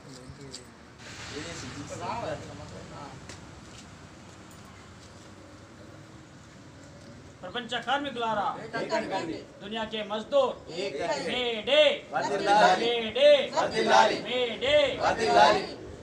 ప్రపంచ కార్మికులారా దునియా కే మజ్దూర్ మే డే వర్ధిల్లాలి. మే డే వర్ధిల్లాలి. మే డే వర్ధిల్లాలి.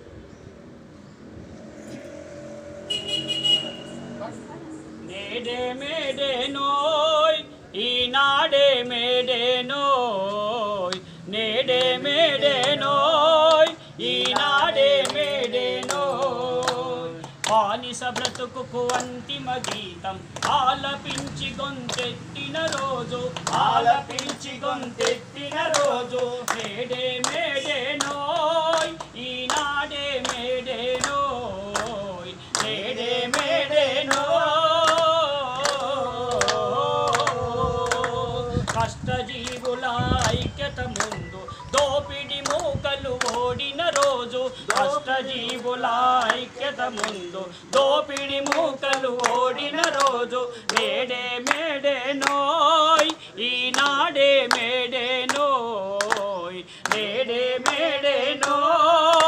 నేడే మేడే నోయ్ ఈనాడే మేడే నోయ్ నేడే మేడే నోయ్ ఈనాడే మేడే నోయ్ బానిస బ్రతుకుకు అంతిమ గీతం ఆలపించి గొంతెత్తిన రోజు ఆలపించి గొంతెత్తిన రోజు మేడే మేడే నోయ్ ఈనాడే మేడే నోయ్ మేడే మేడే నోయ్ కష్టజీవుల ఐక్యత ముందు దోపిడి మూకలు ఓడిన రోజు కష్టజీవుల ఐక్యత ముందు దోపిడి మూకలు ఓడిన రోజు మేడే మేడే నోయ్ ఈనాడే మేడే నోయ్ మేడే మేడే నోయ్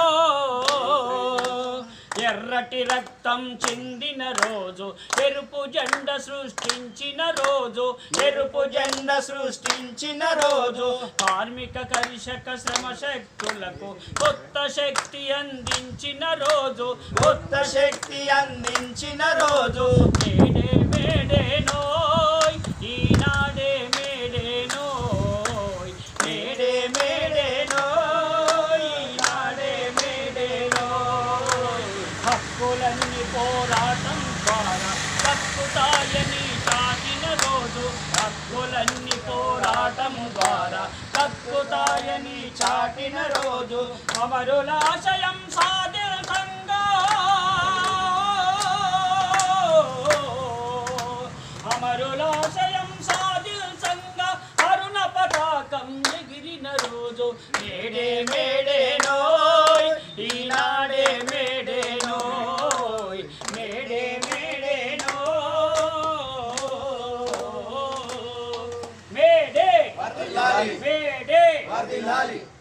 ఎర్రటి రక్తం చిందిన రోజు ఎరుపు జెండ సృష్టించిన రోజు ఎరుపు జెండ సృష్టించిన రోజు కార్మిక కర్షక శ్రమ శక్తులకు కొత్త శక్తి అందించిన రోజు కొత్త శక్తి అందించిన రోజు మేడే మేడే నోయ్ ఈనాడే మేడే నోయ్ మేడే మేడే నోయ్ ఈనాడే మేడే నోయ్ హక్కులన్నీ పోరాటం ద్వారా తప్పుతాయని చాటిన రోజు హక్కులన్నీ పోరాటం ద్వారా తప్పుతాయని చాటిన రోజు అమరులాశయం సాధితంగా అమరులాశయం సాధితంగా అరుణ పతాకం ఎగిరిన రోజు మేడే మేడే నోయ్ ఈనాడే మేడే నోయ్ మేడే మేడే నోయ్ మేడే వర్ధిల్లాలి. మేడే వర్ధిల్లాలి.